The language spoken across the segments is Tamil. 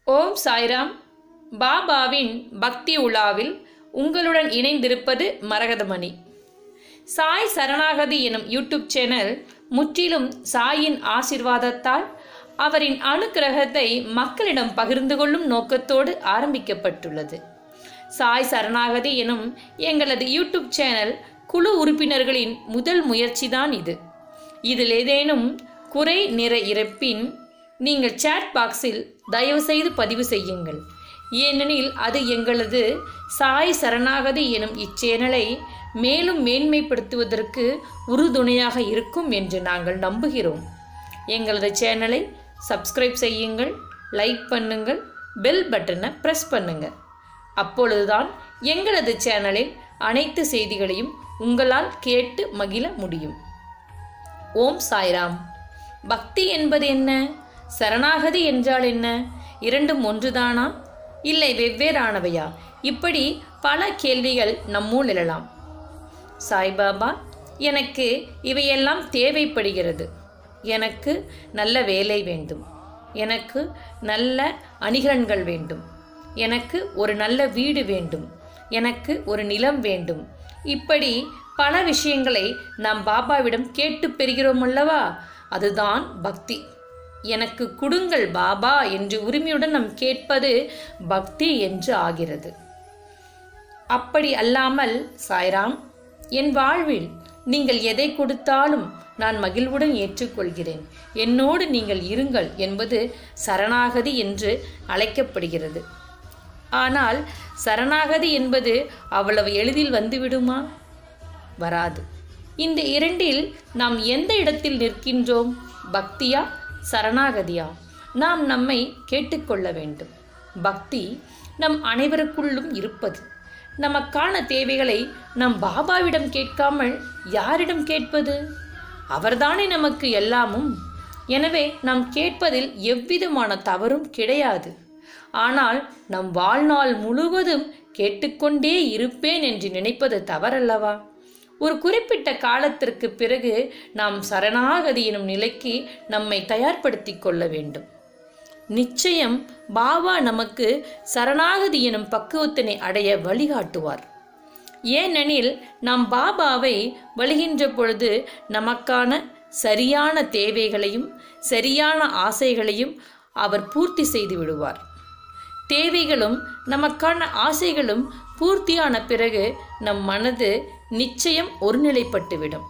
ஓம் சாய்ராம் பாபாவின் பக்தி உலாவில் உங்களுடன் இணைந்திருப்பது மரகதமணி சாய் சரணாகதி எனும் யூடியூப் சேனல் முற்றிலும் சாயின் ஆசிர்வாதத்தால் அவரின் அனுக்கிரகத்தை மக்களிடம் பகிர்ந்து கொள்ளும் நோக்கத்தோடு ஆரம்பிக்கப்பட்டுள்ளது சாய் சரணாகதி எனும் எங்களது யூடியூப் சேனல் குழு உறுப்பினர்களின் முதல் முயற்சிதான் இது இதில் ஏதேனும் குறை நிற இருப்பின் நீங்கள் சேட் பாக்ஸில் தயவுசெய்து பதிவு செய்யுங்கள் ஏனெனில் அது எங்களது சாய் சரணாகதி எனும் இச்சேனலை மேலும் மேன்மைப்படுத்துவதற்கு உறுதுணையாக இருக்கும் என்று நாங்கள் நம்புகிறோம் எங்களது சேனலை சப்ஸ்கிரைப் செய்யுங்கள் லைக் பண்ணுங்கள் பெல் பட்டனை ப்ரெஸ் பண்ணுங்கள் அப்பொழுதுதான் எங்களது சேனலில் அனைத்து செய்திகளையும் உங்களால் கேட்டு மகிழ முடியும் ஓம் சாய்ராம் பக்தி என்பது என்ன சரணாகதி என்றால் என்ன இரண்டும் ஒன்றுதானா இல்லை வெவ்வேறானவையா இப்படி பல கேள்விகள் நம்மூல் எழலாம் சாய்பாபா எனக்கு இவையெல்லாம் தேவைப்படுகிறது எனக்கு நல்ல வேலை வேண்டும் எனக்கு நல்ல அணிகலன்கள் வேண்டும் எனக்கு ஒரு நல்ல வீடு வேண்டும் எனக்கு ஒரு நிலம் வேண்டும் இப்படி பல விஷயங்களை நாம் பாபாவிடம் கேட்டு பெறுகிறோம் அல்லவா அதுதான் பக்தி எனக்கு கொடுங்கள் பாபா என்று உரிமையுடன் நாம் கேட்பது பக்தி என்று ஆகிறது அப்படி அல்லாமல் சாய்ராம் என் வாழ்வில் நீங்கள் எதை கொடுத்தாலும் நான் மகிழ்வுடன் ஏற்றுக்கொள்கிறேன் என்னோடு நீங்கள் இருங்கள் என்பது சரணாகதி என்று அழைக்கப்படுகிறது ஆனால் சரணாகதி என்பது அவ்வளவு எளிதில் வந்துவிடுமா வராது இந்த இரண்டில் நாம் எந்த இடத்தில் நிற்கின்றோம் பக்தியா சரணாகதியா நாம் நம்மை கேட்டுக்கொள்ள வேண்டும் பக்தி நம் அனைவருக்குள்ளும் இருப்பது நமக்கான தேவைகளை நம் பாபாவிடம் கேட்காமல் யாரிடம் கேட்பது அவர்தானே நமக்கு எல்லாமும் எனவே நாம் கேட்பதில் எவ்விதமான தவறும் கிடையாது ஆனால் நம் வாழ்நாள் முழுவதும் கேட்டுக்கொண்டே இருப்பேன் என்று நினைப்பது தவறல்லவா ஒரு குறிப்பிட்ட காலத்திற்கு பிறகு நாம் சரணாகதி எனும் நிலைக்கு நம்மை தயார்படுத்தி கொள்ள வேண்டும் நிச்சயம் பாபா நமக்கு சரணாகதி எனும் பக்குவத்தினை அடைய வழிகாட்டுவார் ஏனெனில் நாம் பாபாவை வழிகின்ற பொழுது நமக்கான சரியான தேவைகளையும் சரியான ஆசைகளையும் அவர் பூர்த்தி செய்து விடுவார் தேவைகளும் நமக்கான ஆசைகளும் பூர்த்தியான பிறகு நம் மனது நிச்சயம் ஒருநிலைப்பட்டுவிடும்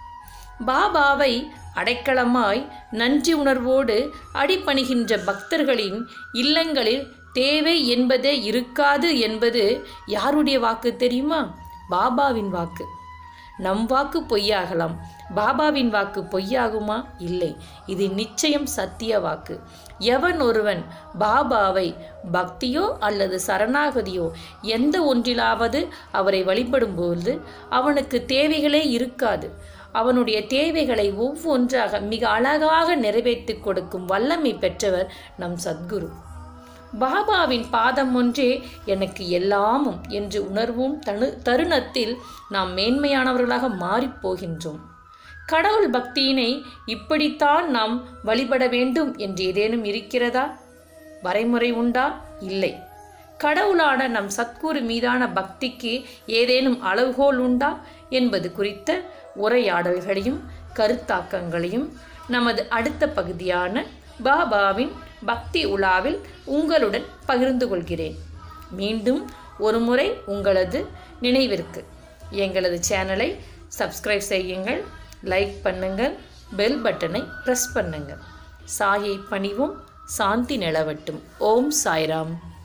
பாபாவை அடைக்கலமாய் நன்றி உணர்வோடு அடிபணிகின்ற பக்தர்களின் இல்லங்களில் தேவை என்பதே இருக்காது என்பது யாருடைய வாக்கு தெரியுமா பாபாவின் வாக்கு நம் வாக்கு பொய்யாகலாம் பாபாவின் வாக்கு பொய்யாகுமா இல்லை இது நிச்சயம் சத்திய வாக்கு எவன் ஒருவன் பாபாவை பக்தியோ அல்லது சரணாகதியோ எந்த ஒன்றிலாவது அவரை வழிபடும்போது அவனுக்கு தேவைகளே இருக்காது அவனுடைய தேவைகளை ஒவ்வொன்றாக மிக அழகாக நிறைவேற்றி கொடுக்கும் வல்லமை பெற்றவர் நம் சத்குரு பாபாவின் பாதம் ஒன்றே எனக்கு எல்லாமும் என்று உணர்வும் தனு தருணத்தில் நாம் மேன்மையானவர்களாக மாறிப்போகின்றோம் கடவுள் பக்தியினை இப்படித்தான் நாம் வழிபட வேண்டும் என்று ஏதேனும் இருக்கிறதா வரைமுறை உண்டா இல்லை கடவுளான நம் சத்குரு மீதான பக்திக்கு ஏதேனும் அளவுகோல் உண்டா என்பது குறித்த உரையாடல்களையும் கருத்தாக்கங்களையும் நமது அடுத்த பகுதியான பாபாவின் பக்தி உலாவில் உங்களுடன் பகிர்ந்து கொள்கிறேன் மீண்டும் ஒருமுறை உங்களது நினைவிற்கு எங்களது சேனலை சப்ஸ்கிரைப் செய்யுங்கள் லைக் பண்ணுங்கள் பெல் பட்டனை ப்ரெஸ் பண்ணுங்கள் சாயை பணிவும் சாந்தி நிலவட்டும் ஓம் சாய்ராம்